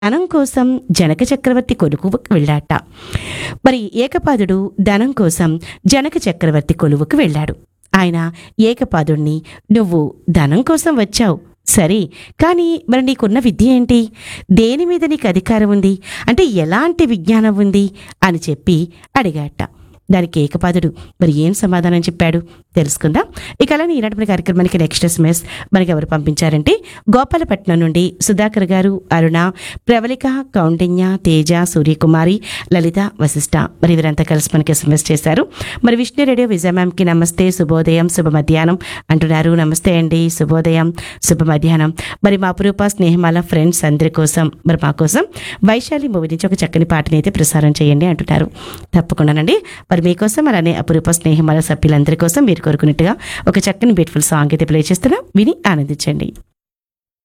ధనం కోసం జనక చక్రవర్తి కొలువుకు వెళ్ళాట మరి ఏకపాదుడు ధనం కోసం జనక చక్రవర్తి కొలువుకు వెళ్ళాడు ఆయన ఏకపాదుణ్ణి నువ్వు ధనం కోసం వచ్చావు సరే కానీ మరి నీకున్న విద్య ఏంటి దేని మీద నీకు అధికారం ఉంది అంటే ఎలాంటి విజ్ఞానం ఉంది అని చెప్పి అడిగాట దానికి ఏకపాదుడు మరి ఏం సమాధానం చెప్పాడు తెలుసుకుందాం ఇక అలానే ఈనాటి మన కార్యక్రమానికి నెక్స్ట్ ఎస్ఎంఎస్ మనకి ఎవరు పంపించారంటే గోపాలపట్నం నుండి సుధాకర్ గారు అరుణ ప్రవళిక కౌండిన్య తేజ సూర్యకుమారి లలిత వశిష్ట మరి వీరంతా కలిసి మనకి ఎస్ఎంఎస్ చేశారు మరి విష్ణు రేడియో విజయ మ్యామ్కి నమస్తే శుభోదయం శుభ మధ్యాహ్నం అంటున్నారు నమస్తే అండి శుభోదయం శుభ మధ్యాహ్నం మరి మా అపురూప స్నేహమాల ఫ్రెండ్స్ అందరి కోసం మరి మా కోసం వైశాలి మూవీ నుంచి ఒక చక్కని పాటని అయితే ప్రసారం చేయండి అంటున్నారు తప్పకుండానండి మరి మీకోసం అలానే అపురూప స్నేహమాల సభ్యులందరి కోసం మీరు కోరుకున్నట్టుగా ఒక చక్కని బ్యూటిఫుల్ సాంగ్ అయితే ప్లే చేస్తున్నాం విని ఆనందించండి